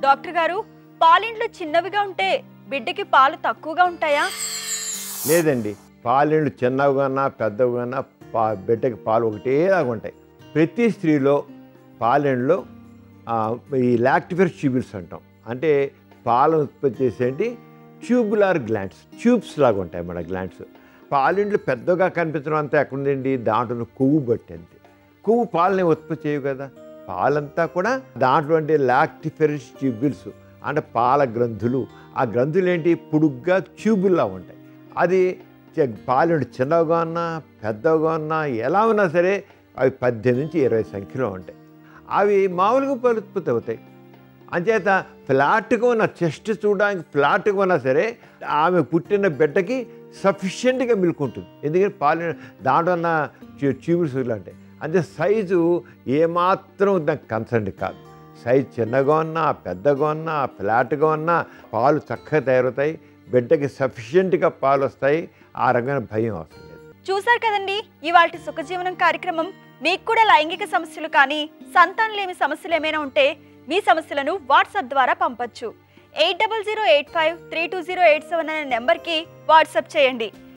doctor గారు పాలిండ్లు చిన్నవిగా ఉంటే బిడ్డకి పాలు తక్కువగా ఉంటాయా లేదండి పాలెళ్ళు చిన్నవిగా ఉన్నా పెద్దవిగా ఉన్నా పా బిడ్డకి పాలు ఒకటేలాగా ఉంటాయి ప్రతి స్త్రీలో పాలెండ్లో ఈ లాక్టిఫర్ ట్యూబుల్స్ అంటాం అంటే పాలను ఉత్పత్తి చేసేటి ట్యూబులార్ గ్లాండ్స్ ట్యూబ్స్ లాగా ఉంటాయి మన గ్లాండ్స్ పాలెండ్లు పెద్దగా కనిపించడం అంతా ఎక్కడుందండి దాంట్లో కొవ్వు బట్టి అంతే కొవ్వు పాలని ఉత్పత్తి చేయవు కదా పాలంతా కూడా దాంట్లో అంటే లాక్టిఫెరస్ ట్యూబుల్స్ అంటే పాల గ్రంథులు ఆ గ్రంథులు ఏంటి పొడుగ్గా ట్యూబుల్లా ఉంటాయి అది చె- పాలు చిన్నగా ఉన్నా పెద్దగా ఉన్నా ఎలా ఉన్నా సరే అవి పద్దెనిమిది నుంచి ఇరవై సంఖ్యలో ఉంటాయి అవి మామూలుగా పాలు ఉత్పత్తి అవుతాయి అంచేత ఫ్లాట్గా ఉన్న చెస్ట్ చూడడానికి ఫ్లాట్గా ఉన్నా సరే ఆమె పుట్టిన బిడ్డకి సఫిషియెంట్గా మిల్క్ ఉంటుంది ఎందుకంటే పాలు దాంట్లో ఉన్న ట్యూబ్స్ ఉంటాయి అంటే సైజు ఏమాత్రం దానికి కన్సర్న్ కాదు సైజు చిన్నగా ఉన్నా పెద్దగా ఉన్నా ఫ్లాట్గా ఉన్నా పాలు చక్కగా తయారవుతాయి బిడ్డకి సఫిషియెంట్గా పాలు వస్తాయి ఆ రకమైన భయం అవసరం లేదు చూశారు కదండి ఇవాళ సుఖజీవనం కార్యక్రమం మీకు కూడా లైంగిక సమస్యలు కానీ సంతానలేమి సమస్యలు ఏమైనా ఉంటే మీ సమస్యలను వాట్సాప్ ద్వారా పంపొచ్చు eight double zero eight five three two zero eight seven అనే నెంబర్కి వాట్సాప్ చేయండి